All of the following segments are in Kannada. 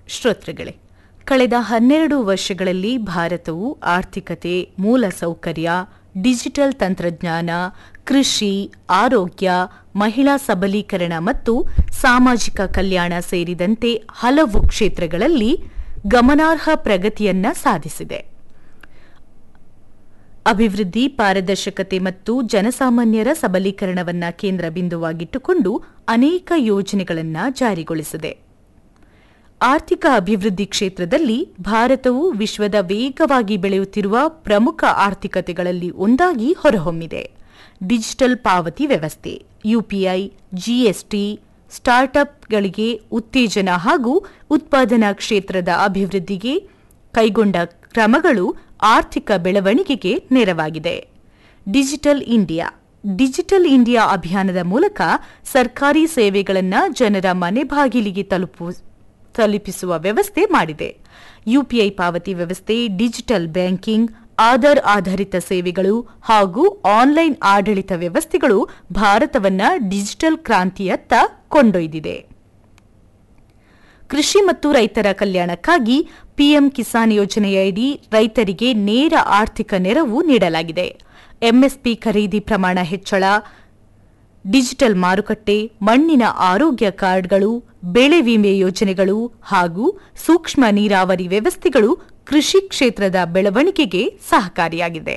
ಶ್ರೋತೃಗಳೇ ಕಳೆದ ಹನ್ನೆರಡು ವರ್ಷಗಳಲ್ಲಿ ಭಾರತವು ಆರ್ಥಿಕತೆ ಮೂಲಸೌಕರ್ಯ ಡಿಜಿಟಲ್ ತಂತ್ರಜ್ಞಾನ ಕೃಷಿ ಆರೋಗ್ಯ ಮಹಿಳಾ ಸಬಲೀಕರಣ ಮತ್ತು ಸಾಮಾಜಿಕ ಕಲ್ಯಾಣ ಸೇರಿದಂತೆ ಹಲವು ಕ್ಷೇತ್ರಗಳಲ್ಲಿ ಗಮನಾರ್ಹ ಪ್ರಗತಿಯನ್ನ ಸಾಧಿಸಿದೆ ಅಭಿವೃದ್ಧಿ ಪಾರದರ್ಶಕತೆ ಮತ್ತು ಜನಸಾಮಾನ್ಯರ ಸಬಲೀಕರಣವನ್ನ ಕೇಂದ್ರ ಬಿಂದುವಾಗಿಟ್ಟುಕೊಂಡು ಅನೇಕ ಯೋಜನೆಗಳನ್ನು ಜಾರಿಗೊಳಿಸಿದೆ ಆರ್ಥಿಕ ಅಭಿವೃದ್ಧಿ ಕ್ಷೇತ್ರದಲ್ಲಿ ಭಾರತವು ವಿಶ್ವದ ವೇಗವಾಗಿ ಬೆಳೆಯುತ್ತಿರುವ ಪ್ರಮುಖ ಆರ್ಥಿಕತೆಗಳಲ್ಲಿ ಒಂದಾಗಿ ಹೊರಹೊಮ್ಮಿದೆ ಡಿಜಿಟಲ್ ಪಾವತಿ ವ್ಯವಸ್ಥೆ ಯುಪಿಐ ಜಿಎಸ್ಟಿ ಸ್ಟಾರ್ಟ್ಅಪ್ಗಳಿಗೆ ಉತ್ತೇಜನ ಹಾಗೂ ಉತ್ಪಾದನಾ ಕ್ಷೇತ್ರದ ಅಭಿವೃದ್ಧಿಗೆ ಕೈಗೊಂಡ ಕ್ರಮಗಳು ಆರ್ಥಿಕ ಬೆಳವಣಿಗೆಗೆ ನೆರವಾಗಿದೆ ಡಿಜಿಟಲ್ ಇಂಡಿಯಾ ಡಿಜಿಟಲ್ ಇಂಡಿಯಾ ಅಭಿಯಾನದ ಮೂಲಕ ಸರ್ಕಾರಿ ಸೇವೆಗಳನ್ನು ಜನರ ಮನೆ ಬಾಗಿಲಿಗೆ ತಲುಪು ತಲುಪಿಸುವ ವ್ಯವಸ್ಥೆ ಮಾಡಿದೆ ಯುಪಿಐ ಪಾವತಿ ವ್ಯವಸ್ಥೆ ಡಿಜಿಟಲ್ ಬ್ಯಾಂಕಿಂಗ್ ಆಧಾರ್ ಆಧಾರಿತ ಸೇವೆಗಳು ಹಾಗೂ ಆನ್ಲೈನ್ ಆಡಳಿತ ವ್ಯವಸ್ಥೆಗಳು ಭಾರತವನ್ನ ಡಿಜಿಟಲ್ ಕ್ರಾಂತಿಯತ್ತ ಕೊಂಡೊಯ್ದಿದೆ ಕೃಷಿ ಮತ್ತು ರೈತರ ಕಲ್ಯಾಣಕ್ಕಾಗಿ ಪಿಎಂ ಕಿಸಾನ್ ಯೋಜನೆಯಡಿ ರೈತರಿಗೆ ನೇರ ಆರ್ಥಿಕ ನೆರವು ನೀಡಲಾಗಿದೆ ಎಂಎಸ್ಪಿ ಖರೀದಿ ಪ್ರಮಾಣ ಹೆಚ್ಚಳ ಡಿಜಿಟಲ್ ಮಾರುಕಟ್ಟೆ ಮಣ್ಣಿನ ಆರೋಗ್ಯ ಕಾರ್ಡ್ಗಳು ಬೆಳೆ ವಿಮೆ ಯೋಜನೆಗಳು ಹಾಗೂ ಸೂಕ್ಷ್ಮ ನೀರಾವರಿ ವ್ಯವಸ್ಥೆಗಳು ಕೃಷಿ ಕ್ಷೇತ್ರದ ಬೆಳವಣಿಗೆಗೆ ಸಹಕಾರಿಯಾಗಿದೆ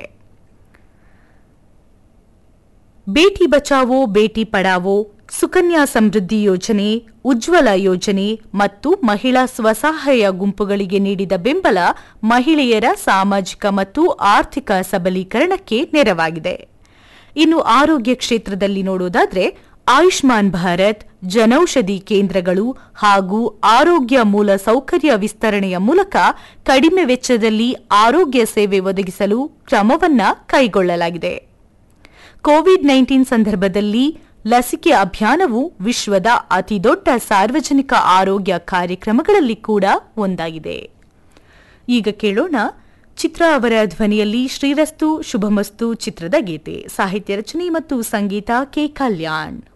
ಬೇಟಿ ಬಚಾವೋ ಬೇಟಿ ಪಡಾವೋ ಸುಕನ್ಯಾ ಸಮೃದ್ಧಿ ಯೋಜನೆ ಉಜ್ವಲ ಯೋಜನೆ ಮತ್ತು ಮಹಿಳಾ ಸ್ವಸಹಾಯ ಗುಂಪುಗಳಿಗೆ ನೀಡಿದ ಬೆಂಬಲ ಮಹಿಳೆಯರ ಸಾಮಾಜಿಕ ಮತ್ತು ಆರ್ಥಿಕ ಸಬಲೀಕರಣಕ್ಕೆ ನೆರವಾಗಿದೆ ಇನ್ನು ಆರೋಗ್ಯ ಕ್ಷೇತ್ರದಲ್ಲಿ ನೋಡೋದಾದ್ರೆ ಆಯುಷ್ಮಾನ್ ಭಾರತ್ ಜನೌಷಧಿ ಕೇಂದ್ರಗಳು ಹಾಗೂ ಆರೋಗ್ಯ ಮೂಲ ಸೌಕರ್ಯ ವಿಸ್ತರಣೆಯ ಮೂಲಕ ಕಡಿಮೆ ವೆಚ್ಚದಲ್ಲಿ ಆರೋಗ್ಯ ಸೇವೆ ಒದಗಿಸಲು ಕ್ರಮವನ್ನ ಕೈಗೊಳ್ಳಲಾಗಿದೆ ಕೋವಿಡ್ ನೈನ್ಟೀನ್ ಸಂದರ್ಭದಲ್ಲಿ ಲಸಿಕೆ ಅಭಿಯಾನವು ವಿಶ್ವದ ಅತಿದೊಡ್ಡ ಸಾರ್ವಜನಿಕ ಆರೋಗ್ಯ ಕಾರ್ಯಕ್ರಮಗಳಲ್ಲಿ ಕೂಡ ಒಂದಾಗಿದೆ ಈಗ ಕೇಳೋಣ ಚಿತ್ರ ಅವರ ಧ್ವನಿಯಲ್ಲಿ ಶ್ರೀರಸ್ತು ಶುಭಮಸ್ತು ಚಿತ್ರದ ಗೀತೆ ಸಾಹಿತ್ಯ ರಚನೆ ಮತ್ತು ಸಂಗೀತ ಕೆ ಕಲ್ಯಾಣ್